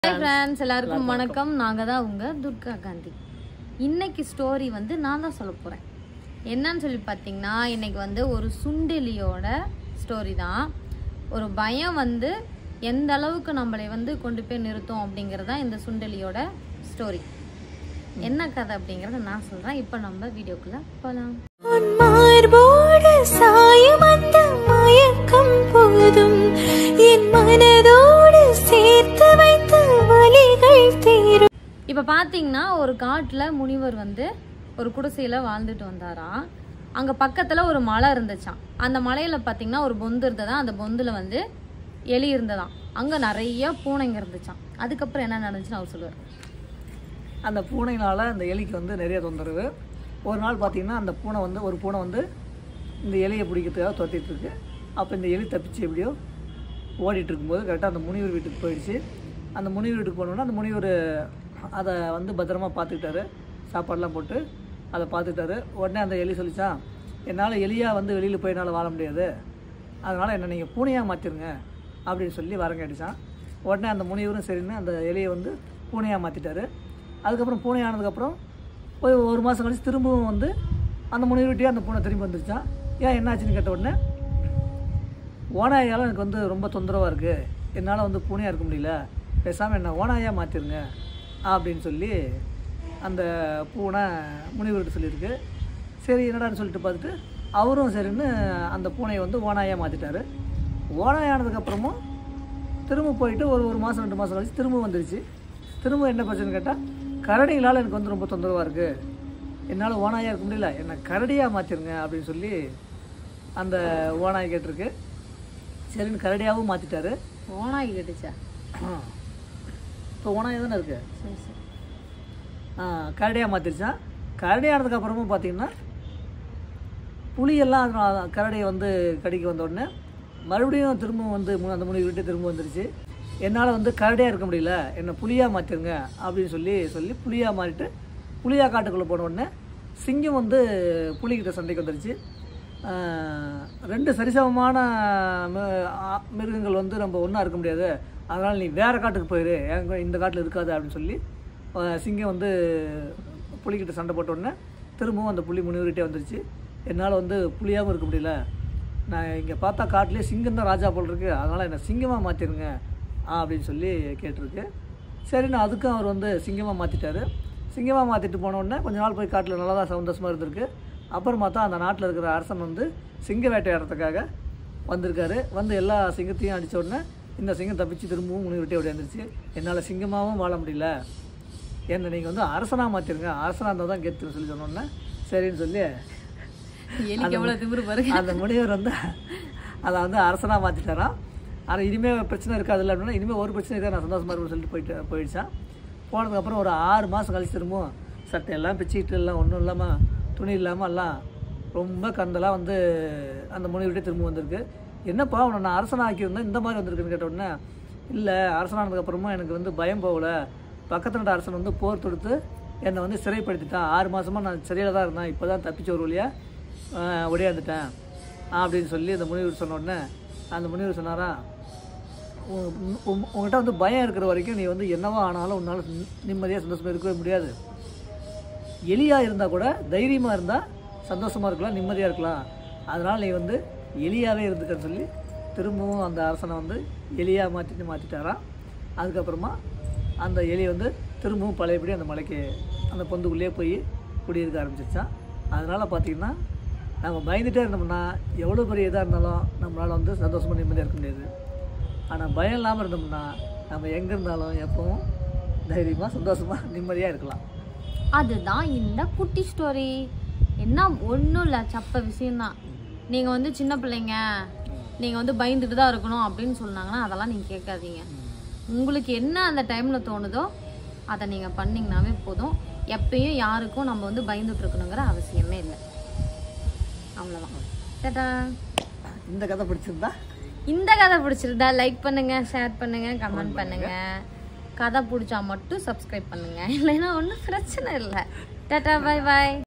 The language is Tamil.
ஹாய் ஃப்ரெண்ட்ஸ் எல்லாருக்கும் வணக்கம் நாங்கள் தான் உங்க துர்கா காந்தி இன்னைக்கு ஸ்டோரி வந்து நான் தான் சொல்ல போகிறேன் என்னன்னு சொல்லி பார்த்தீங்கன்னா இன்னைக்கு வந்து ஒரு சுண்டெலியோட ஸ்டோரி தான் ஒரு பயம் வந்து எந்த அளவுக்கு நம்மளை வந்து கொண்டு போய் நிறுத்தும் அப்படிங்கிறது தான் இந்த சுண்டெலியோட ஸ்டோரி என்ன கதை அப்படிங்கிறத நான் சொல்கிறேன் இப்போ நம்ம வீடியோக்குள்ளே போகலாம் உன் மார்போடு சாயும் அந்த மயக்கம் போதும் என் மனதோடு சேர்த்து வைத்த வலிகள் தீரும் இப்போ பார்த்தீங்கன்னா ஒரு காட்டில் முனிவர் வந்து ஒரு குடிசையில் வாழ்ந்துட்டு வந்தாராம் அங்கே பக்கத்தில் ஒரு மலை இருந்துச்சாம் அந்த மலையில் பார்த்தீங்கன்னா ஒரு பொந்து இருந்ததா அந்த பொந்தில் வந்து எலி இருந்ததாம் அங்கே நிறைய பூனைங்க இருந்துச்சாம் அதுக்கப்புறம் என்ன நடந்துச்சுன்னு அவர் சொல்லுவார் அந்த பூனையினால் அந்த எலிக்கு வந்து நிறைய தொந்தரவு ஒரு நாள் பார்த்தீங்கன்னா அந்த பூனை வந்து ஒரு பூனை வந்து இந்த எலியை பிடிக்கிறதுக்காக துரத்திட்டு இருக்கு அப்போ இந்த எலி தப்பிச்சு எப்படியோ ஓடிட்டு இருக்கும்போது கரெக்டாக அந்த முனிவர் வீட்டுக்கு போயிடுச்சு அந்த முனிவர் வீட்டுக்கு போனோன்னா அந்த முனிவர் அதை வந்து பத்திரமா பார்த்துக்கிட்டாரு சாப்பாடெலாம் போட்டு அதை பார்த்துக்கிட்டாரு உடனே அந்த எலி சொல்லிச்சான் என்னால் எலியாக வந்து வெளியில் போய் என்னால் வாழ முடியாது அதனால் என்ன நீங்கள் பூனையாக மாற்றிருங்க அப்படின்னு சொல்லி வரங்க அடித்தான் உடனே அந்த முனிவரும் சரின்னு அந்த எலியை வந்து பூனையாக மாற்றிட்டாரு அதுக்கப்புறம் பூனை ஆனதுக்கப்புறம் ஒரு ஒரு மாதம் கழிச்சு திரும்பவும் வந்து அந்த முனிவர்கிட்டயே அந்த பூனை திரும்பி வந்துருச்சான் ஏன் என்னாச்சுன்னு கேட்ட உடனே ஓனாயால் எனக்கு வந்து ரொம்ப தொந்தரவாக இருக்குது என்னால் வந்து பூனையாக இருக்க முடியல பேசாமல் என்ன ஓனாயாக மாற்றிருங்க அப்படின்னு சொல்லி அந்த பூனை முனிவர்கிட்ட சொல்லியிருக்கு சரி என்னடான்னு சொல்லிட்டு பார்த்துட்டு அவரும் சரின்னு அந்த பூனையை வந்து ஓனாயாக மாற்றிட்டாரு ஓனாயானதுக்கப்புறமும் திரும்ப போயிட்டு ஒரு ஒரு மாதம் ரெண்டு மாதம் கழிச்சு திரும்ப வந்துருச்சு திரும்ப என்ன பிரச்சனை கேட்டால் கரடிகளால் எனக்கு வந்து ரொம்ப தொந்தரவாக இருக்குது என்னால் ஓனாயாக இருக்க முடியல என்னை கரடியாக மாற்றிருங்க அப்படின்னு சொல்லி அந்த ஓனாய் கேட்டிருக்கு சரின்னு கரடியாகவும் மாற்றிட்டாரு ஓனாய் கேட்டுச்சா இப்போ ஓனாய் தானே இருக்குது சரி சரி கரடியாக மாற்றிருச்சான் கரடியானதுக்கப்புறமும் பார்த்தீங்கன்னா புலியெல்லாம் அதனால கரடியை வந்து கடிக்க வந்த உடனே மறுபடியும் திரும்ப வந்து மு- அந்த முனி விட்டு திரும்ப வந்துருச்சு என்னால் வந்து கரடியாக இருக்க முடியல என்னை புலியாக மாற்றிருங்க அப்படின்னு சொல்லி சொல்லி புலியாக மாறிட்டு புலியா காட்டுக்குள்ளே போன உடனே சிங்கம் வந்து புலிகிட்ட சண்டைக்கு வந்துருச்சு ஆஹ், ரெண்டு சரிசமமான மி- ஆ- மிருகங்கள் வந்து நம்ம ஒன்றா இருக்க முடியாது அதனால் நீ வேறு காட்டுக்கு போயிரு எங்க இந்த காட்டில் இருக்காது அப்படின்னு சொல்லி ஆஹ், சிங்கம் வந்து புலிகிட்ட சண்டை போட்ட உடனே திரும்பவும் அந்த புலி முனிவர்கிட்டே வந்துருச்சு என்னால் வந்து புலியாகவும் இருக்க முடியல நான் இங்கே பார்த்தா காட்டிலே சிங்கம் தான் ராஜா போல் இருக்கு அதனால் என்னை சிங்கமாக மாற்றிருங்க அப்படின்னு சொல்லி கேட்டிருக்கு சரின்னு அதுக்கும் அவர் வந்து சிங்கமாக மாற்றிட்டாரு சிங்கமாக மாற்றிட்டு போன உடனே கொஞ்ச நாள் போய் காட்டில் நல்லா தான் சந்தோஷமாக இருந்திருக்கு அப்புறம் பார்த்தா அந்த நாட்டில் இருக்கிற அரசன் வந்து சிங்க வேட்டையாடுறதுக்காக வந்திருக்காரு வந்து எல்லா சிங்கத்தையும் அடித்த உடனே இந்த சிங்கம் தப்பிச்சு திரும்பவும் முனிவர்கிட்டே ஓடியாந்துருச்சு என்னால் சிங்கமாகவும் வாழ முடியல என்னை நீங்கள் வந்து அரசனாக மாற்றிருங்க அரசனாக இருந்தால் தான் கெத்துன்னு சொல்லி சொன்னோன்னே சரின்னு சொல்லி எலிக்கு எவ்வளோ திமிரு பாருங்க அந்த முனிவர் வந்து அதை வந்து அரசனாக மாற்றிட்டாராம் ஆனால் இனிமேல் பிரச்சனை இருக்காதுல்ல அப்படின்னா இனிமேல் ஒரு பிரச்சனை இருக்காது நான் சந்தோஷமாக இருக்கும்னு சொல்லிட்டு போயிட்டு போயிடுச்சான் போனதுக்கப்புறம் ஒரு ஆறு மாதம் கழிச்சு திரும்பவும் சட்டையெல்லாம் பிச்சுக்கிட்டு எல்லாம் ஒன்றும் இல்லாமல் துணி இல்லாமல் எல்லாம் ரொம்ப கந்தலாக வந்து அந்த முனிவர்கிட்ட திரும்ப வந்திருக்கு என்னப்பா உன்னை நான் அரசனாக்கியிருந்தேன் இந்த மாதிரி வந்திருக்குன்னு கேட்ட உடனே இல்லை அரசனானதுக்கப்புறமா எனக்கு வந்து பயம் போகலை பக்கத்து நாட்டு அரசன் வந்து போர் தொடுத்து என்னை வந்து சிறைப்படுத்திட்டான் ஆறு மாதமாக நான் சிறையில் தான் இருந்தேன் இப்போ தான் தப்பிச்ச ஒரு வழியாக ஒடியாந்துட்டேன் அப்படின்னு சொல்லி அந்த முனிவர் சொன்ன உடனே அந்த முனிவர் சொன்னாரா உ- உம்- உங்ககிட்ட வந்து பயம் இருக்கிற வரைக்கும் நீ வந்து என்னவா ஆனாலும் உன்னால் நிம்மதியாக சந்தோஷமாக இருக்கவே முடியாது எலியாக இருந்தால் கூட தைரியமாக இருந்தால் சந்தோஷமாக இருக்கலாம் நிம்மதியாக இருக்கலாம் அதனால் நீ வந்து எலியாகவே இருந்துக்கன்னு சொல்லி திரும்பவும் அந்த அரசனை வந்து எலியாக மாற்றிட்டு மாற்றிட்டாராம் அதுக்கப்புறமா அந்த எலி வந்து திரும்பவும் பழையபடி அந்த மலைக்கு அந்த பொந்துக்குள்ளேயே போய் குடியிருக்க ஆரம்பிச்சிருச்சான் அதனால் பார்த்திங்கன்னா நம்ம பயந்துட்டே இருந்தோம்னா எவ்வளோ பெரிய இதாக இருந்தாலும் நம்மளால் வந்து சந்தோஷமாக நிம்மதியாக இருக்க முடியாது ஆனால் பயம் இல்லாமல் இருந்தோம்னா நம்ம எங்கே இருந்தாலும் எப்பவும் தைரியமாக சந்தோஷமாக நிம்மதியாக இருக்கலாம் அதுதான் இந்த குட்டி ஸ்டோரி என்ன ஒன்றும் இல்லை சப்ப விஷயம்தான் நீங்கள் வந்து சின்ன பிள்ளைங்க நீங்கள் வந்து பயந்துட்டு தான் இருக்கணும் அப்படின்னு சொன்னாங்கன்னா அதெல்லாம் நீங்கள் கேட்காதீங்க உங்களுக்கு என்ன அந்த டைமில் தோணுதோ அதை நீங்கள் பண்ணிங்கனாவே போதும் எப்பயும் யாருக்கும் நம்ம வந்து பயந்துட்டு இருக்கணுங்கிற அவசியமே இல்லை அவ்வளோதான் டாடா இந்த கதை பிடிச்சிருந்தா இந்த கதை பிடிச்சிருந்தா லைக் பண்ணுங்க ஷேர் பண்ணுங்க கமெண்ட் பண்ணுங்க கதை பிடிச்சா மட்டும் சப்ஸ்கிரைப் பண்ணுங்க இல்லைன்னா ஒன்றும் பிரச்சனை இல்லை டாடா பை பாய்